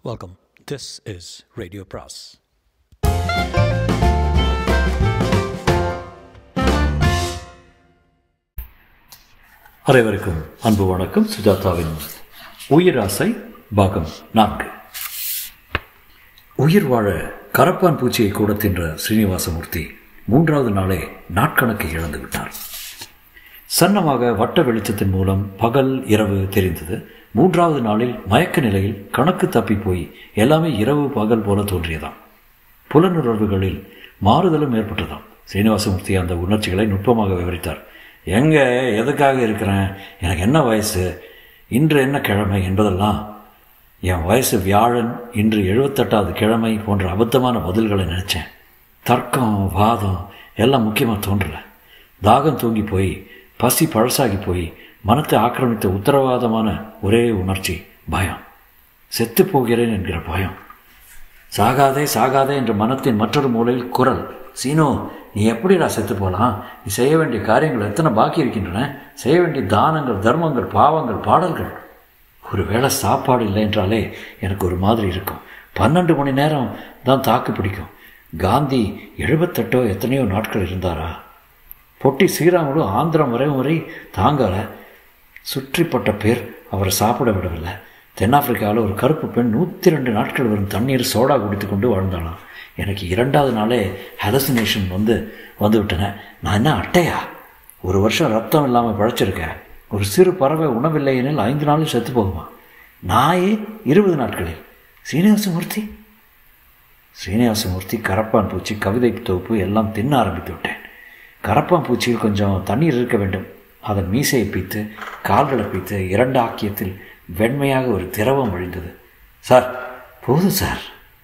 Welcome. This is Radio Pras. அனைவருக்கும் அன்பு வணக்கம் சுஜாதாவின் உயிராசை பாகம் நான்கு உயிர் வாழ கரப்பான் பூச்சியை கூட தின்ற ஸ்ரீனிவாசமூர்த்தி மூன்றாவது நாளே நாட்கணக்கை இழந்து விட்டார் சன்னமாக வட்ட வெளிச்சத்தின் மூலம் பகல் இரவு தெரிந்தது மூன்றாவது நாளில் மயக்க நிலையில் கணக்கு தப்பி போய் எல்லாமே இரவு பகல் போல தோன்றியதாம் புலனுணர்வுகளில் மாறுதலும் ஏற்பட்டதாம் ஸ்ரீனிவாசமூர்த்தி அந்த உணர்ச்சிகளை நுட்பமாக விவரித்தார் எங்கே எதுக்காக இருக்கிறேன் எனக்கு என்ன வயசு இன்று என்ன கிழமை என்பதெல்லாம் என் வயசு வியாழன் இன்று எழுபத்தெட்டாவது கிழமை போன்ற அபத்தமான பதில்களை நினச்சேன் தர்க்கம் வாதம் எல்லாம் முக்கியமாக தோன்றல தாகம் தூங்கி போய் பசி பழசாகி போய் மனத்தை ஆக்கிரமித்த உத்தரவாதமான ஒரே உணர்ச்சி பயம் செத்து போகிறேன் என்கிற பயம் சாகாதே சாகாதே என்ற மனத்தின் மற்றொரு மூலையில் குரல் சீனோ நீ எப்படிடா செத்து போகலாம் நீ செய்ய வேண்டிய காரியங்கள் எத்தனை பாக்கி இருக்கின்றன செய்ய வேண்டிய தானங்கள் தர்மங்கள் பாவங்கள் பாடல்கள் ஒரு வேளை சாப்பாடு இல்லை என்றாலே எனக்கு ஒரு மாதிரி இருக்கும் பன்னெண்டு மணி நேரம் தான் தாக்கு பிடிக்கும் காந்தி எழுபத்தெட்டோ எத்தனையோ நாட்கள் இருந்தாரா பொட்டி ஸ்ரீராமுலும் ஆந்திரம் வரை வரை தாங்கலை சுற்றிப்பட்ட பேர் அவரை சாப்பிட விடவில்லை தென்னாப்பிரிக்காவில் ஒரு கருப்பு பெண் நூற்றி ரெண்டு நாட்கள் வரும் தண்ணீர் சோடா குடித்து கொண்டு வாழ்ந்தாளாம் எனக்கு இரண்டாவது நாளே ஹெலசினேஷன் வந்து வந்து விட்டேன் நான் என்ன அட்டையா ஒரு வருஷம் ரத்தம் இல்லாமல் பழைச்சிருக்கேன் ஒரு சிறு பறவை உணவில்லை எனில் ஐந்து நாளில் செத்து போகுமா நாயே இருபது நாட்களில் ஸ்ரீனிவாசமூர்த்தி ஸ்ரீனிவாசமூர்த்தி கரப்பான் பூச்சி கவிதை தொகுப்பு எல்லாம் தின்ன ஆரம்பித்து விட்டேன் கரப்பான் பூச்சியில் கொஞ்சம் தண்ணீர் இருக்க வேண்டும் அதன் மீசையை பீத்து கால்களை பீத்து இரண்டு ஆக்கியத்தில் வெண்மையாக ஒரு திரவம் வழிந்தது சார் போதும் சார்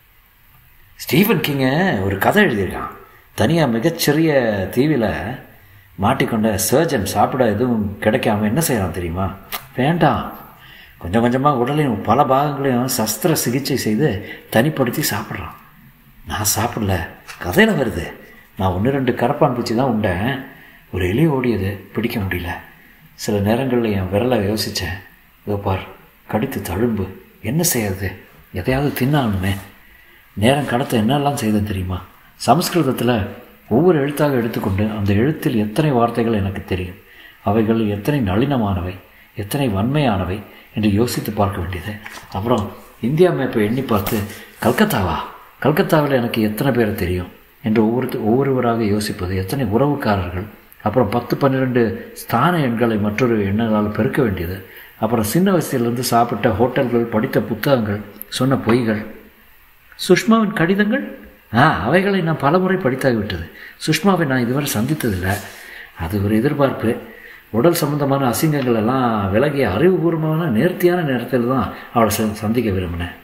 ஸ்டீஃபன் கிங்க ஒரு கதை எழுதியிருக்கான் தனியாக மிகச்சிறிய தீவில் மாட்டிக்கொண்ட சர்ஜன் சாப்பிட எதுவும் கிடைக்காம என்ன செய்கிறான் தெரியுமா வேண்டாம் கொஞ்சம் கொஞ்சமாக உடலின் பல பாகங்களையும் சஸ்திர சிகிச்சை செய்து தனிப்படுத்தி சாப்பிட்றான் நான் சாப்பிடல கதையில் வருது நான் ஒன்று ரெண்டு கரப்பான் பூச்சி தான் உண்டேன் ஒரு எலி ஓடியது பிடிக்க முடியல சில நேரங்களில் என் விரலை யோசித்தேன் இதோ பார் கடித்து தழும்பு என்ன செய்யறது எதையாவது தின்னானுமே நேரம் கடத்த என்னெல்லாம் செய்தேன் தெரியுமா சமஸ்கிருதத்தில் ஒவ்வொரு எழுத்தாக எடுத்துக்கொண்டு அந்த எழுத்தில் எத்தனை வார்த்தைகள் எனக்கு தெரியும் அவைகள் எத்தனை நளினமானவை எத்தனை வன்மையானவை என்று யோசித்து பார்க்க வேண்டியது அப்புறம் இந்தியா மேப்பை எண்ணி பார்த்து கல்கத்தாவா கல்கத்தாவில் எனக்கு எத்தனை பேர் தெரியும் என்று ஒவ்வொரு ஒவ்வொருவராக யோசிப்பது எத்தனை உறவுக்காரர்கள் அப்புறம் பத்து பன்னிரெண்டு ஸ்தான எண்களை மற்றொரு எண்ணங்களால் பெருக்க வேண்டியது அப்புறம் சின்ன வயசிலிருந்து சாப்பிட்ட ஹோட்டல்கள் படித்த புத்தகங்கள் சொன்ன பொய்கள் சுஷ்மாவின் கடிதங்கள் ஆ அவைகளை நான் பலமுறை படித்தாகிவிட்டது சுஷ்மாவை நான் இதுவரை சந்தித்ததில்லை அது ஒரு எதிர்பார்ப்பு உடல் சம்பந்தமான அசிங்கங்கள் எல்லாம் விலகிய அறிவுபூர்வமான நேர்த்தியான நேரத்தில் தான் அவளை சந்திக்க விரும்பினேன்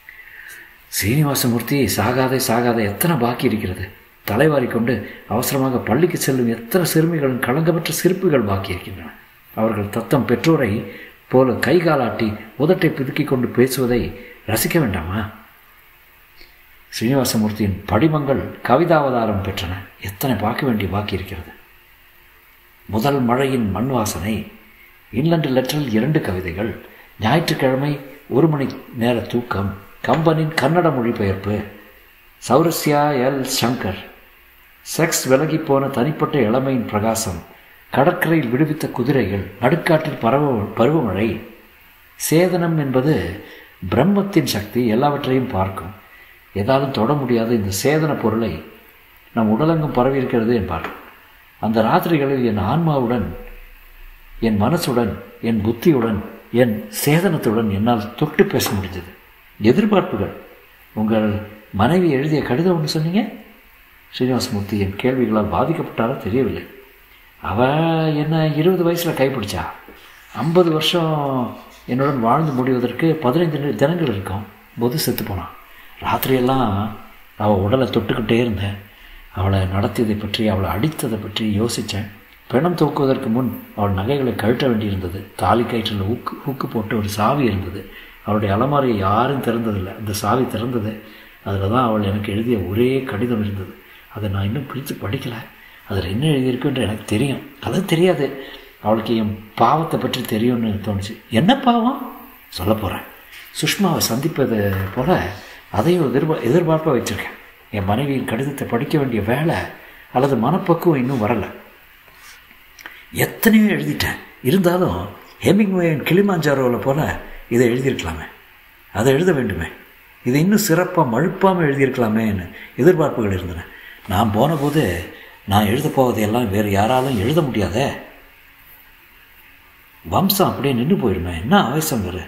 சீனிவாசமூர்த்தி சாகாதே சாகாத எத்தனை பாக்கி இருக்கிறது தலைவாரி கொண்டு அவசரமாக பள்ளிக்கு செல்லும் எத்தனை சிறுமிகளின் களங்கமற்ற சிரிப்புகள் பாக்கி இருக்கின்றன அவர்கள் தத்தம் பெற்றோரை போல கைகாலாட்டி உதட்டை பிதுக்கி கொண்டு பேசுவதை ரசிக்க வேண்டாமா ஸ்ரீனிவாசமூர்த்தியின் படிமங்கள் கவிதாவதாரம் பெற்றன எத்தனை பார்க்க வேண்டிய பாக்கி இருக்கிறது முதல் மழையின் மண் வாசனை இன்லண்டு லெட்டரில் இரண்டு கவிதைகள் ஞாயிற்றுக்கிழமை ஒரு மணி நேர தூக்கம் கம்பனின் கன்னட மொழிபெயர்ப்பு சௌரஸ்யா எல் சங்கர் செக்ஸ் விலகி போன தனிப்பட்ட இளமையின் பிரகாசம் கடற்கரையில் விடுவித்த குதிரைகள் நடுக்காட்டில் பரவ பருவமழை சேதனம் என்பது பிரம்மத்தின் சக்தி எல்லாவற்றையும் பார்க்கும் எதாலும் தொட முடியாத இந்த சேதன பொருளை நம் உடலெங்கும் பரவி இருக்கிறது என்பார் அந்த ராத்திரிகளில் என் ஆன்மாவுடன் என் மனசுடன் என் புத்தியுடன் என் சேதனத்துடன் என்னால் தொட்டு பேச முடிஞ்சது எதிர்பார்ப்புகள் உங்கள் மனைவி எழுதிய கடிதம் ஒன்று சொன்னீங்க ஸ்ரீனிவாசமூர்த்தி என் கேள்விகளால் பாதிக்கப்பட்டாரோ தெரியவில்லை அவள் என்ன இருபது வயசில் கைப்பிடிச்சா ஐம்பது வருஷம் என்னுடன் வாழ்ந்து முடிவதற்கு பதினைந்து தினங்கள் இருக்கும் போது செத்து போனான் ராத்திரியெல்லாம் அவள் உடலை தொட்டுக்கிட்டே இருந்தேன் அவளை நடத்தியதை பற்றி அவளை அடித்ததை பற்றி யோசித்தேன் பிணம் தூக்குவதற்கு முன் அவள் நகைகளை கழட்ட வேண்டியிருந்தது தாலி கயிற்றில் ஊக்கு ஊக்கு போட்டு ஒரு சாவி இருந்தது அவளுடைய அலமாரியை யாரும் திறந்ததில்லை அந்த சாவி திறந்தது அதில் தான் அவள் எனக்கு எழுதிய ஒரே கடிதம் இருந்தது அதை நான் இன்னும் பிடித்து படிக்கலை அதில் என்ன எழுதியிருக்குன்ற எனக்கு தெரியும் அது தெரியாது அவளுக்கு என் பாவத்தை பற்றி தெரியும்னு தோணுச்சு என்ன பாவம் சொல்ல போகிறேன் சுஷ்மாவை சந்திப்பது போல் அதையும் எதிர்பார் எதிர்பார்ப்பாக வச்சுருக்கேன் என் மனைவியின் கடிதத்தை படிக்க வேண்டிய வேலை அல்லது மனப்பக்குவம் இன்னும் வரலை எத்தனையோ எழுதிட்டேன் இருந்தாலும் ஹெமிங்வேயின் கிளிமாஞ்சாரோவில் போல் இதை எழுதியிருக்கலாமே அதை எழுத வேண்டுமே இதை இன்னும் சிறப்பாக மழுப்பாமல் எழுதியிருக்கலாமேன்னு எதிர்பார்ப்புகள் இருந்தன நான் போன போது நான் எழுத போவதையெல்லாம் வேறு யாராலும் எழுத முடியாதே வம்சம் அப்படியே நின்று போயிடுமே என்ன ஆவேசம் வேறு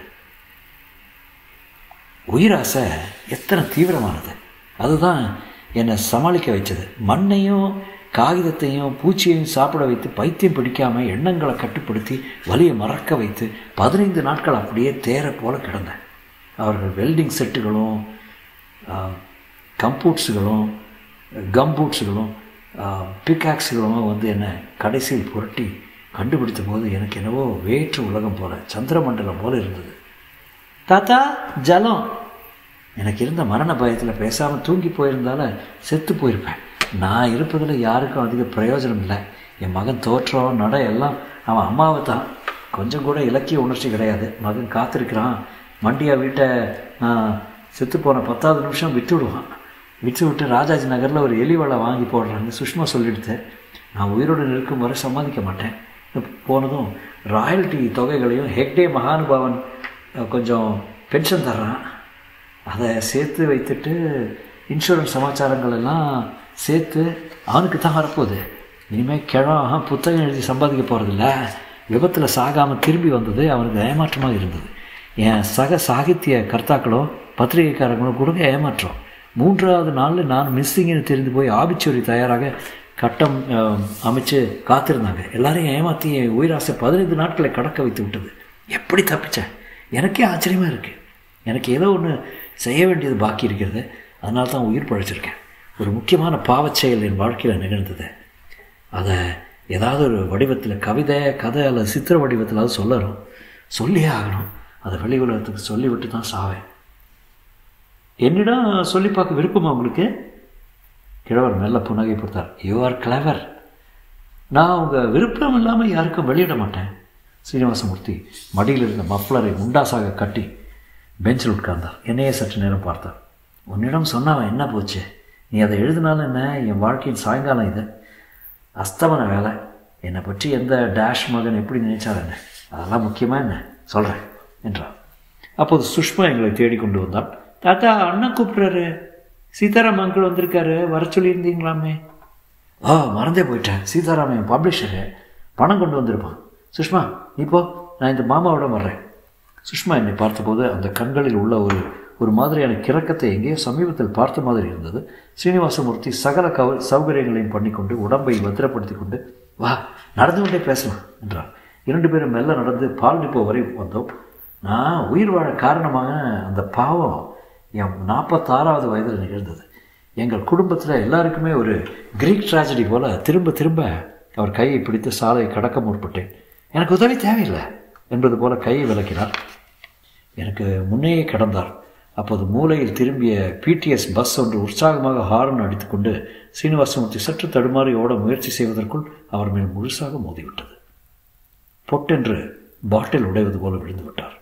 உயிராசை எத்தனை தீவிரமானது அதுதான் என்னை சமாளிக்க வைச்சது மண்ணையும் காகிதத்தையும் பூச்சியையும் சாப்பிட வைத்து பைத்தியம் பிடிக்காமல் எண்ணங்களை கட்டுப்படுத்தி வலியை மறக்க வைத்து பதினைந்து நாட்கள் அப்படியே தேர போல கிடந்தேன் அவர்கள் வெல்டிங் செட்டுகளும் கம்பூட்ஸுகளும் கம்பூட்ஸுகளும் பிக்காக்ஸுகளும் வந்து என்னை கடைசியில் புரட்டி கண்டுபிடித்த போது எனக்கு என்னவோ வேற்று உலகம் போல சந்திரமண்டலம் போல இருந்தது தாத்தா ஜலம் எனக்கு இருந்த மரண பயத்தில் பேசாமல் தூங்கி போயிருந்தால செத்து போயிருப்பேன் நான் இருப்பதில் யாருக்கும் அதிக பிரயோஜனம் இல்லை என் மகன் தோற்றம் நட எல்லாம் அவன் அம்மாவை தான் கொஞ்சம் கூட இலக்கிய உணர்ச்சி கிடையாது மகன் காத்திருக்கிறான் மண்டியா வீட்டை செத்து போன பத்தாவது நிமிஷம் விற்று விடுவான் விற்று விட்டு ராஜாஜி நகரில் ஒரு எலி வலை வாங்கி போடுறாங்க சுஷ்மா சொல்லிடுத்து நான் உயிரோடு இருக்கும் வரை சம்மதிக்க மாட்டேன் போனதும் ராயல்ட்டி தொகைகளையும் ஹெக்டே மகானுபாவன் கொஞ்சம் பென்ஷன் தர்றான் அதை சேர்த்து வைத்துட்டு இன்சூரன்ஸ் சமாச்சாரங்கள் எல்லாம் சேர்த்து அவனுக்கு தான் வரப்போகுது இனிமேல் கிழம் புத்தகம் எழுதி சம்பாதிக்க போகிறதில்ல விபத்தில் சாகாமல் திரும்பி வந்தது அவனுக்கு ஏமாற்றமாக இருந்தது என் சக சாகித்ய கர்த்தாக்களோ பத்திரிகைக்காரங்களோ கூட ஏமாற்றம் மூன்றாவது நாளில் நான் மிஸ்ஸிங்னு தெரிந்து போய் ஆபிச்சோரி தயாராக கட்டம் அமைச்சு காத்திருந்தாங்க எல்லாரையும் ஏமாற்றி என் உயிராசை பதினைந்து நாட்களை கடக்க வைத்து விட்டது எப்படி தப்பிச்சேன் எனக்கே ஆச்சரியமாக இருக்குது எனக்கு ஏதோ ஒன்று செய்ய வேண்டியது பாக்கி இருக்கிறது அதனால தான் உயிர் பழைச்சிருக்கேன் ஒரு முக்கியமான பாவச்செயல் என் வாழ்க்கையில் நிகழ்ந்தது அதை ஏதாவது ஒரு வடிவத்தில் கவிதை கதை அல்லது சித்திர வடிவத்திலாவது சொல்லணும் சொல்லியே ஆகணும் அதை வெளி உலகத்துக்கு சொல்லிவிட்டு தான் சாவேன் என்னிடம் சொல்லி பார்க்க விருப்பமா உங்களுக்கு கிழவர் மெல்ல புன்னகை கொடுத்தார் யூ ஆர் கிளவர் நான் உங்கள் விருப்பம் இல்லாமல் யாருக்கும் வெளியிட மாட்டேன் சீனிவாசமூர்த்தி மடியில் இருந்த மஃப்ளரை முண்டாசாக கட்டி பெஞ்சில் உட்கார்ந்தார் என்னையே சற்று நேரம் பார்த்தார் உன்னிடம் சொன்னவன் என்ன போச்சு நீ அதை எழுதினாலும் என்ன என் வாழ்க்கையின் சாயங்காலம் இது அஸ்தமன வேலை என்னை பற்றி எந்த டேஷ் மகன் எப்படி நினைச்சார் என்ன அதெல்லாம் முக்கியமாக என்ன சொல்கிறேன் என்றார் அப்போது சுஷ்மா எங்களை தேடி கொண்டு வந்தாள் தாத்தா அண்ணன் கூப்பிட்றாரு சீதாராம் அங்கிள் வந்திருக்காரு வர சொல்லியிருந்தீங்களாமே ஆ மறந்தே போயிட்டேன் சீதாராம் என் பப்ளிஷரு பணம் கொண்டு வந்திருப்பான் சுஷ்மா இப்போ நான் இந்த மாமாவோட வர்றேன் சுஷ்மா என்னை பார்த்தபோது அந்த கண்களில் உள்ள ஒரு ஒரு மாதிரியான கிறக்கத்தை எங்கேயோ சமீபத்தில் பார்த்த மாதிரி இருந்தது ஸ்ரீனிவாசமூர்த்தி சகல கவ சௌகரியங்களையும் பண்ணிக்கொண்டு உடம்பை பத்திரப்படுத்தி கொண்டு வா நடந்து கொண்டே பேசலாம் என்றார் இரண்டு பேரும் மெல்ல நடந்து பால் டிப்போ வரை வந்தோம் நான் உயிர் வாழ காரணமாக அந்த பாவம் என் நாற்பத்தாறாவது வயதில் நிகழ்ந்தது எங்கள் குடும்பத்தில் எல்லாருக்குமே ஒரு கிரீக் ட்ராஜடி போல் திரும்ப திரும்ப அவர் கையை பிடித்து சாலையை கடக்க முற்பட்டேன் எனக்கு உதவி தேவையில்லை என்பது போல கையை விளக்கினார் எனக்கு முன்னேயே கடந்தார் அப்போது மூலையில் திரும்பிய பிடிஎஸ் பஸ் ஒன்று உற்சாகமாக ஹாரன் அடித்துக்கொண்டு சீனிவாசமூர்த்தி சற்று தடுமாறி ஓட முயற்சி செய்வதற்குள் அவர் மேல் முழுசாக மோதிவிட்டது பொட்டென்று பாட்டில் உடைவது போல விழுந்து விட்டார்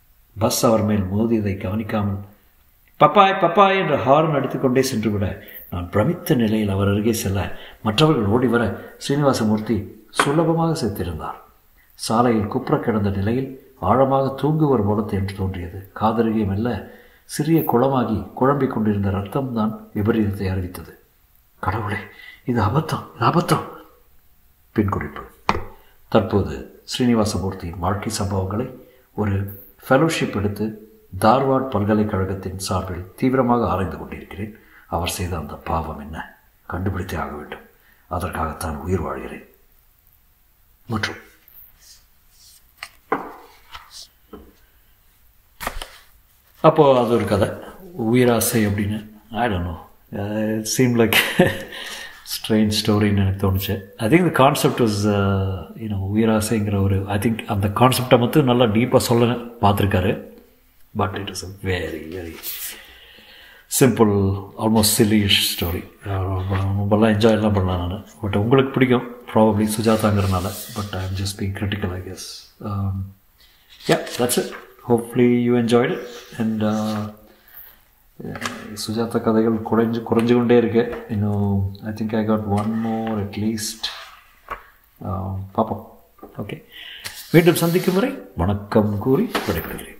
பஸ் அவர் மேல் மோதியதை கவனிக்காமல் பப்பாய் பப்பாய் என்ற ஹாரன் அடித்துக்கொண்டே சென்றுவிட நான் பிரமித்த நிலையில் அவர் அருகே செல்ல மற்றவர்கள் ஓடி வர சீனிவாசமூர்த்தி சுலபமாக செத்திருந்தார் சாலையில் குப்புற கிடந்த நிலையில் ஆழமாக தூங்குவர் போல என்று தோன்றியது காதருகே மெல்ல சிறிய குளமாகி குழம்பிக் கொண்டிருந்த ரத்தம் தான் விபரீதத்தை அறிவித்தது கடவுளே இது அபத்தம் இது அபத்தம் பின்குறிப்பு தற்போது ஸ்ரீனிவாசமூர்த்தியின் வாழ்க்கை சம்பவங்களை ஒரு ஃபெலோஷிப் எடுத்து தார்வாட் பல்கலைக்கழகத்தின் சார்பில் தீவிரமாக ஆராய்ந்து கொண்டிருக்கிறேன் அவர் செய்த அந்த பாவம் என்ன கண்டுபிடித்தே ஆக வேண்டும் அதற்காகத்தான் உயிர் வாழ்கிறேன் மற்றும் அப்போது அது ஒரு கதை உயிராசை அப்படின்னு I don't know seem like strain ஸ்டோரின்னு எனக்கு தோணுச்சு I think the concept was you know உயிராசைங்கிற ஒரு ஐ திங்க் அந்த கான்செப்டை மட்டும் நல்லா டீப்பாக சொல்ல பார்த்துருக்காரு but it is a very very simple almost childish story ரொம்பலாம் என்ஜாய் எல்லாம் பண்ணலாம் நான் பட் உங்களுக்கு பிடிக்கும் ப்ராபப்ளி சுஜாதாங்கிறனால but I am just being critical I guess yeah that's it hopefully you enjoyed and Sujatha கதைகள் குறைஞ்சு குறைஞ்சு கொண்டே இருக்கு இன்னும் I think I got one more at least பார்ப்போம் ஓகே மீண்டும் சந்திக்கும் வரை வணக்கம் கூறி விடைபெறுகிறேன்